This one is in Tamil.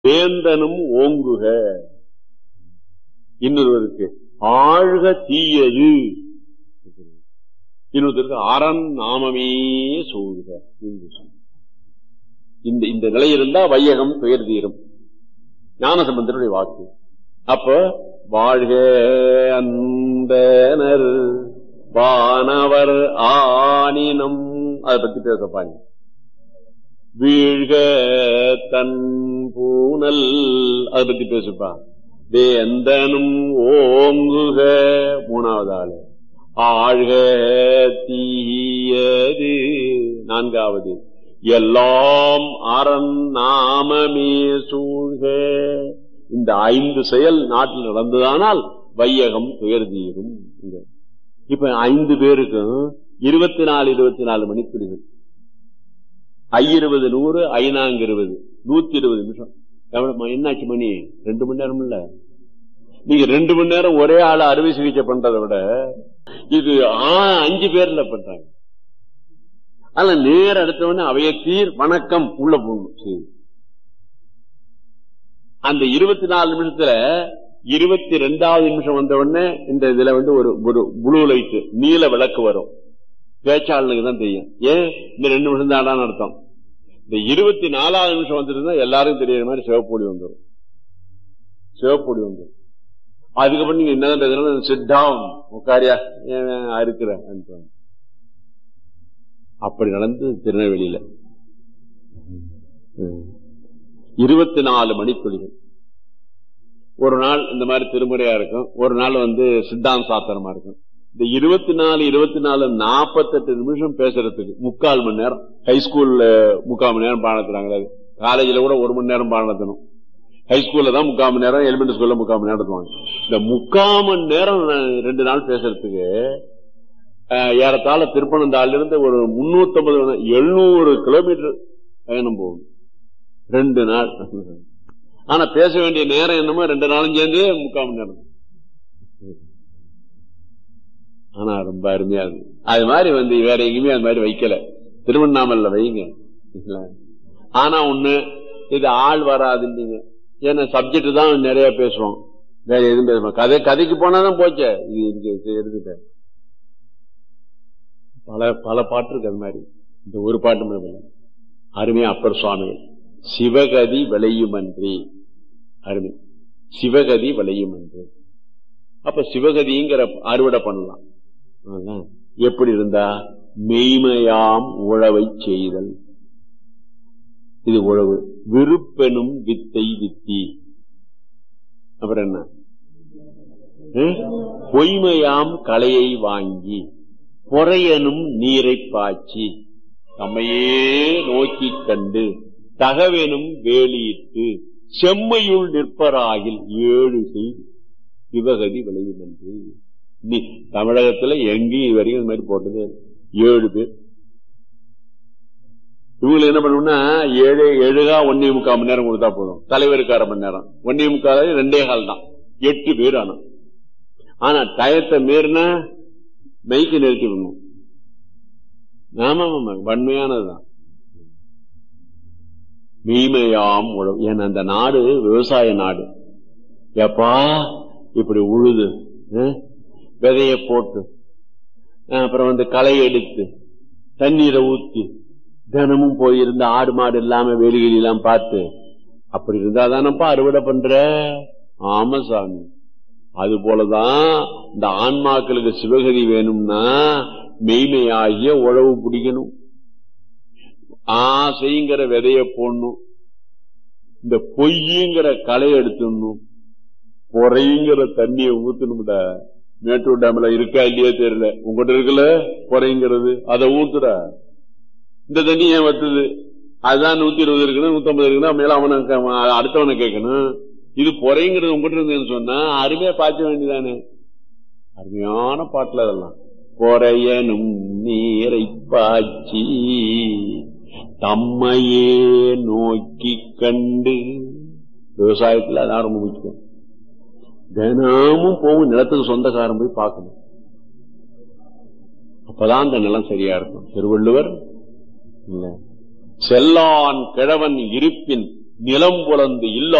வேந்தனும் ஓங்குக இன்னொருவருக்கு ஆழ்க தீயது இன்னொருத்தருக்கு அரண் நாமமே சூழ்க என்று சொன்னார். இந்த இந்த நிலை இருந்தா வையகம் துயர் தீரும் ஞானசம்பந்தருடைய வாக்கு அப்ப வாழ்க அந்தனர் வானவர் ஆனினம் அதை பத்தி பேசப்பாங்க வீழ்க தன் பூனல் அதை பத்தி பேசுப்பா வேந்தனும் ஓங்குக மூணாவது ஆளு ஆழ்க தீயது நான்காவது எல்லாம் அரண் நாமமே சூழ்க இந்த ஐந்து செயல் நாட்டில் நடந்ததானால் வையகம் துயர் தீரும் இப்ப ஐந்து பேருக்கும் இருபத்தி நாலு இருபத்தி நாலு மணித்துளிகள் ஐயிருபது நூறு ஐநாங்க இருபது நூத்தி இருபது நிமிஷம் எவ்வளவு என்னாச்சு மணி ரெண்டு மணி நேரம் இல்ல நீங்க ரெண்டு மணி நேரம் ஒரே ஆள அறுவை சிகிச்சை பண்றதை விட இது ஆ- அஞ்சு பேர்ல பண்றாங்க ஆனா நேர அடுத்தவொடனே அவையத்தீர் வணக்கம் உள்ள போகணும் சரி. அந்த இருபத்தி நாலு நிமிஷத்துல இருபத்தி ரெண்டாவது நிமிஷம் வந்த உடனே இந்த இதுல வந்து ஒரு ஒரு ப்ளூ லைட் நீல விளக்கு வரும் பேச்சாளனுக்கு தான் தெரியும் ஏன் இந்த ரெண்டு நிமிஷம் தான் அர்த்தம் இந்த இருபத்தி நாலாவது நிமிஷம் வந்துருந்தா எல்லாருக்கும் தெரியற மாதிரி சிவப்பொடி வந்துடும் சிவப்பொடி வந்துடும் அதுக்கப்புறம் நீங்க என்ன சிட் டவுன் உட்காரியா ஏன் இருக்கிற அப்படி நடந்து திருநெல்வேலியில இருபத்தி நாலு மணித்துளிகள் ஒரு நாள் இந்த மாதிரி திருமுறையா இருக்கும் ஒரு நாள் வந்து சித்தாந்த சாத்திரமா இருக்கும் இந்த இருபத்தி நாலு இருபத்தி நாலு நாற்பத்தெட்டு நிமிஷம் பேசுறதுக்கு முக்கால் மணி நேரம் ஹைஸ்கூல்ல முக்கால் மணி நேரம் பாடம் நடத்துறாங்களே காலேஜ்ல கூட ஒரு மணி நேரம் பாடம் நடத்தணும் ஹைஸ்கூல்ல தான் முக்கால் மணி நேரம் எலிமெண்டரி ஸ்கூல்ல முக்கால் மணி நேரம் நடத்துவாங்க இந்த முக்கால் மணி நேரம் ரெண்டு நாள் பேசுறதுக்கு அஹ், ஏறத்தாழ திருப்பனந்தாள்ல இருந்து ஒரு முன்னூத்தி ஐம்பது எழுநூறு கிலோமீட்டர் பயணம் போகும் ரெண்டு நாள் ஆனா பேச வேண்டிய நேரம் என்னமோ ரெண்டு நாளும் சேர்ந்து முக்கால் மணி நேரம் ஆனா ரொம்ப அருமையா இருக்கு அது மாதிரி வந்து வேற எங்கேயுமே அது மாதிரி வைக்கல திருவண்ணாமலையில வைங்க இல்ல. ஆனா ஒண்ணு இது ஆள் வராதுன்றீங்க ஏன்னா சப்ஜெக்ட் தான் நிறைய பேசுவோம் வேற எதுவும் பேசுவோம் கதை கதைக்கு போனாதான் போச்சே இது இங்க எடுத்துட்டேன் பல பல பாட்டு இருக்கு அது மாதிரி இந்த ஒரு பாட்டு மட்டும் இல்ல. அருமையா அப்பர் சுவாமிகள் சிவகதி விளையுமன்றி அருமை சிவகதி விளையுமன்றி அப்ப சிவகதிங்கிற அறுவடை பண்ணலாம் அதான். எப்படி இருந்தா மெய்மையாம் உழவை செய்தல் இது உழவு விருப்பெனும் வித்தை வித்தி அப்புறம் என்ன ஹம்? பொய்மையாம் கலையை வாங்கி பொறையனும் நீரை பாய்ச்சி தம்மையே நோக்கிக் கண்டு தகவெனும் வேலியிட்டு செம்மையுள் நிற்பராகில் ஏழு செய்து சிவகதி விளையும் என்று நீ தமிழகத்துல எங்கேயும் இது வரைக்கும் இந்த மாதிரி போட்டது இல்ல. ஏழு பேர் இவங்க என்ன பண்ணணும்னா ஏழு ஏழுகா ஒன்னே முக்கால் மணி நேரம் கொடுத்தா போதும் தலைவருக்கு அரை மணி நேரம் ஒன்னே முக்கால் ரெண்டே கால் தான் எட்டு பேர் ஆனா ஆனா டயத்தை மீறினா மைக்கு நிறுத்தி விடணும் ஆமா ஆமா வன்மையானதுதான் மீமையாம் உழவு ஏன்னா அந்த நாடு விவசாய நாடு எப்பா இப்படி உழுது அஹ், விதைய போட்டு அஹ், அப்புறம் வந்து களை எடுத்து தண்ணீரை ஊத்தி தினமும் போயிருந்து ஆடு மாடு இல்லாம வேலிகளி எல்லாம் பார்த்து அப்படி இருந்தா தானப்பா அறுவடை பண்ற ஆமா சாமி அது போலதான் இந்த ஆன்மாக்களுக்கு சிவகதி வேணும்னா மெய்மையாகிய உழவு பிடிக்கணும் ஆசைங்கிற விதைய போடணும் இந்த பொய்யுங்கிற களை எடுத்துடணும் பொறைங்கிற தண்ணிய ஊத்தணும்டா மேட்டூர் டேம்ல இருக்கா இல்லையா தெரியல உங்ககிட்ட இருக்குல்ல பொறைங்கிறது அதை ஊத்துற இந்த தண்ணி ஏன் வத்துது அதுதான் நூத்தி இருபது இருக்குன்னு நூத்தி ஐம்பது இருக்குன்னா மேல அவனை கே- அடுத்தவனை கேட்கணும் இது பொறைங்கிறது உங்ககிட்ட இருந்ததுன்னு சொன்னா அருமையா பார்க்க வேண்டியதானே அருமையான பாட்டுல அதெல்லாம் பொறையனும் நீரை பாய்ச்சி தம்மையே நோக்கி கண்டு விவசாயத்துல அதான் ரொம்ப முக்கியம் தினமும் போகும் நிலத்துக்கு சொந்தக்காரன் போய் பார்க்கணும் அப்பதான் அந்த நிலம் சரியா இருக்கும் திருவள்ளுவர் இல்ல செல்லான் கிழவன் இருப்பின் நிலம் புலந்து இல்லா